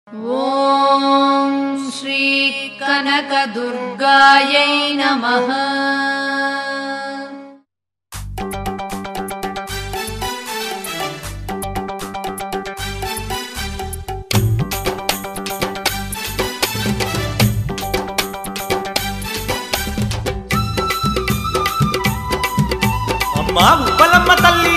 ॐ श्रीकनकदुर्गायै नमः అమ్మా ఉప్పలమ్మ తల్లి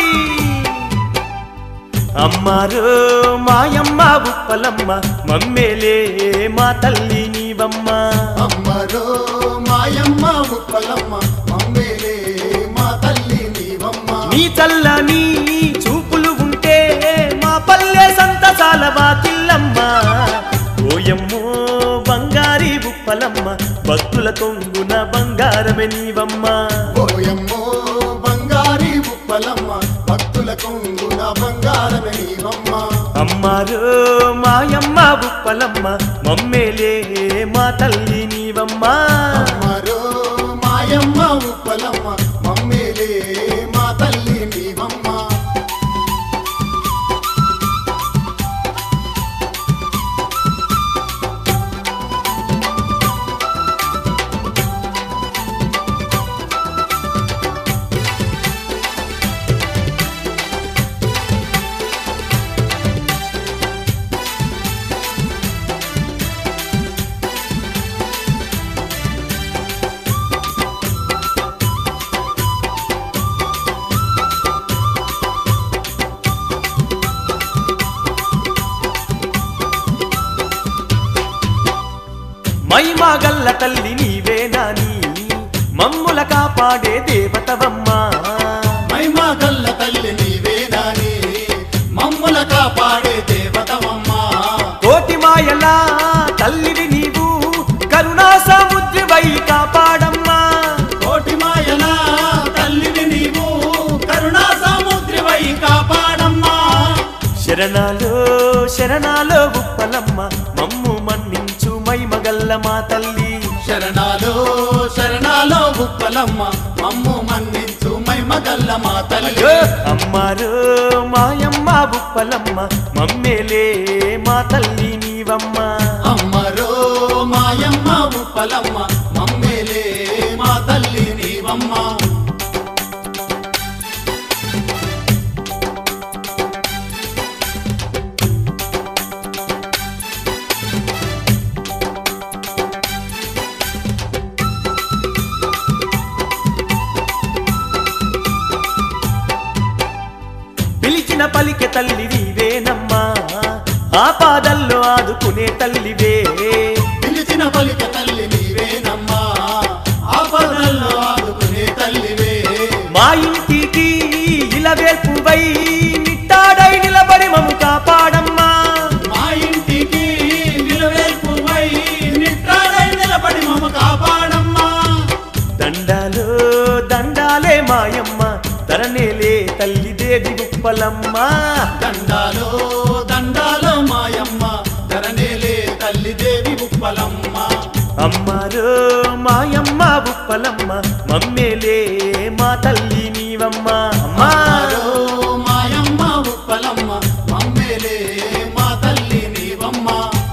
అమ్మారు మాయమ్మ ఉప్పలమ్మ మమ్మేలే మా తల్లి నీవమ్మ అమ్మరో మాయమ్మ ఉప్పలమ్మ మమ్మేలే మా తల్లి నీవమ్మ నీ చల్లని చూపులు ఉంటే మా పల్లె సంతసాల బాతిల్లమ్మ ఓయమ్మో బంగారి ఉప్పలమ్మ భక్తుల కొంగున బంగారమే నీవమ్మ ఓయమ్మో బంగారి ఉప్పలమ్మ భక్తుల కొంగున బంగారమే నీవమ్మ అమ్మారు మాయమ్మ ఉప్పలమ్మ మమ్మేలే మా తల్లి నీవమ్మ అమ్మరో మాయమ్మ ఉప్పలమ్మ మమ్మేలే మా తల్లి నీవమ్మ మైమాగల్ల తల్లి నీవే నాని మమ్ముల కాపాడే దేవతవమ్మ మైమా గల్ల తల్లి నీవే నాని మమ్ముల కాపాడే దేవతవమ్మ కోటి మాయలా తల్లివి నీవు కరుణా సముద్రివై కాపాడమ్మా కోటి మాయల తల్లివి నీవు కరుణా సముద్రివై కాపాడమ్మా శరణాలో శరణాలో ఉప్పలమ్మ మమ్ము మన్నించు మైమగల్ల మా తల్లి శరణాలో శరణాలో ఉప్పలమ్మ మమ్ము మన్నించు మైమగల్ల మా తల్లి అయ్యో అమ్మారు మాయమ్మ ఉప్పలమ్మ మమ్మేలే మా తల్లి నీవమ్మ అమ్మరో మాయమ్మ ఉప్పలమ్మ మమ్మేలే మా తల్లి నీవమ్మ పిలిచిన పలికె తల్లి నీవేనమ్మా ఆ పాదల్లో ఆదుకునే తల్లివే పిలిచిన పలిక తల్లి నీవేనమ్మా ఆపదల్లో ఆదుకునే తల్లివే మా ఇంటికి ఇలవేల్పువై నిట్టాడై నిలబడి మము కాపాడమ్మా మా ఇంటికి నిలవేల్పువై నిట్టాడై నిలబడి మమ్మ కాపాడమ్మా దండాలు దండాలే మాయమ్మ తరణేలే తల్లి దేవి ఉప్పలమ్మ దండాలో దండాలో మాయమ్మ ధరణేలే తల్లి దేవి ఉప్పలమ్మ అమ్మారు మాయమ్మ ఉప్పలమ్మ మమ్మేలే మా తల్లి నీవమ్మ అమ్మా అమ్మరో మాయమ్మ ఉప్పలమ్మ మమ్మేలే మా తల్లి నీవమ్మ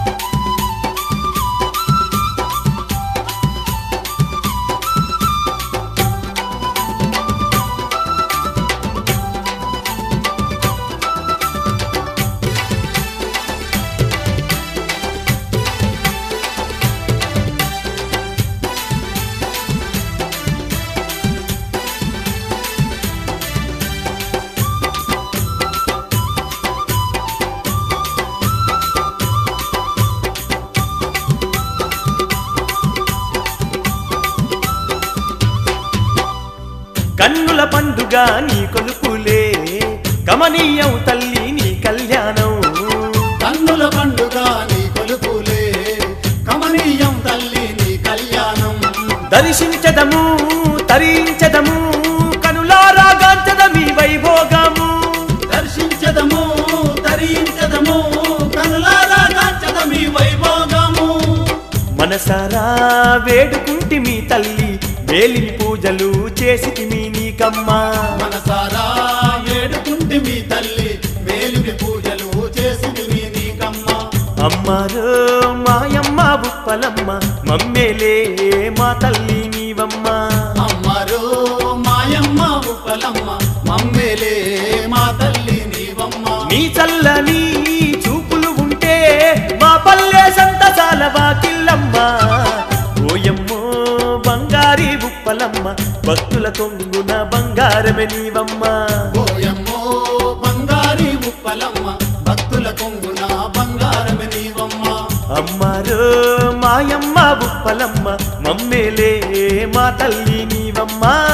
కన్నుల పండుగ నీ కొలుపులే కమనీయం తల్లి నీ కళ్యాణం కన్నుల పండుగ నీ కొలుపులే కమనీయం తల్లి నీ కళ్యాణం దర్శించదము తరించదము కనులారాగాంచదమి వైభోగము దర్శించదము తరించదము కనులారా కాంచదమి వైభోగము మనసారా వేడుకుంటి మీ తల్లి వేలిని పూజలు చేసి మీ నీకమ్మా మనసారా వేడుకుంటి మీ తల్లి వేలుని పూజలు చేసి నీకమ్మ అమ్మారో మాయమ్మ ఉప్పలమ్మ మమ్మేలే మా తల్లి నీవమ్మ అమ్మరో మాయమ్మ ఉప్పలమ్మ మమ్మేలే మా తల్లి నీవమ్మ నీ చల్లని చూపులు ఉంటే మా పల్లె సంతసాల వాకిల్లమ్మ ఓయమ్మో బంగారి ఉప్పలమ్మ భక్తుల కొంగున బంగారమే నీవమ్మ ఓయమ్మో బంగారి ఉప్పలమ్మ భక్తుల కొంగున బంగారమే నీవమ్మ అమ్మారో మాయమ్మ ఉప్పలమ్మ మమ్మేలే మా తల్లి నీవమ్మ